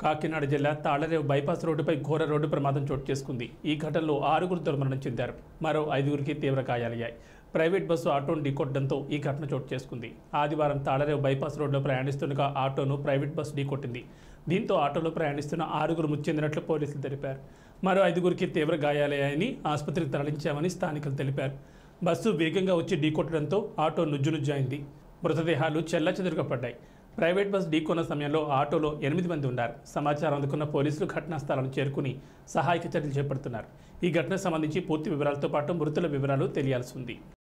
కాకినాడ జిల్లా తాళరేవు బైపాస్ రోడ్డుపై ఘోర రోడ్డు ప్రమాదం చోటు చేసుకుంది ఈ ఘటనలో ఆరుగురు దుర్మరణం చెందారు మరో ఐదుగురికి తీవ్ర గాయాలయ్యాయి ప్రైవేట్ బస్సు ఆటోను ఢీకొట్టడంతో ఈ ఘటన చోటు చేసుకుంది ఆదివారం తాళరేవు బైపాస్ రోడ్లో ప్రయాణిస్తుండగా ఆటోను ప్రైవేట్ బస్సు ఢీకొట్టింది దీంతో ఆటోలో ప్రయాణిస్తున్న ఆరుగురు మృతి చెందినట్లు పోలీసులు తెలిపారు మరో ఐదుగురికి తీవ్ర గాయాలయ్యాయని ఆసుపత్రికి తరలించామని స్థానికులు తెలిపారు బస్సు వేగంగా వచ్చి ఢీకొట్టడంతో ఆటో నుజ్జునుజ్జైంది మృతదేహాలు చెల్లచెదురుగా పడ్డాయి ప్రైవేట్ బస్ ఢీకొన్న సమయంలో ఆటోలో ఎనిమిది మంది ఉన్నారు సమాచారం అందుకున్న పోలీసులు ఘటనా స్థలాన్ని చేరుకుని సహాయక చర్యలు చేపడుతున్నారు ఈ ఘటనకు సంబంధించి పూర్తి వివరాలతో పాటు మృతుల వివరాలు తెలియాల్సి ఉంది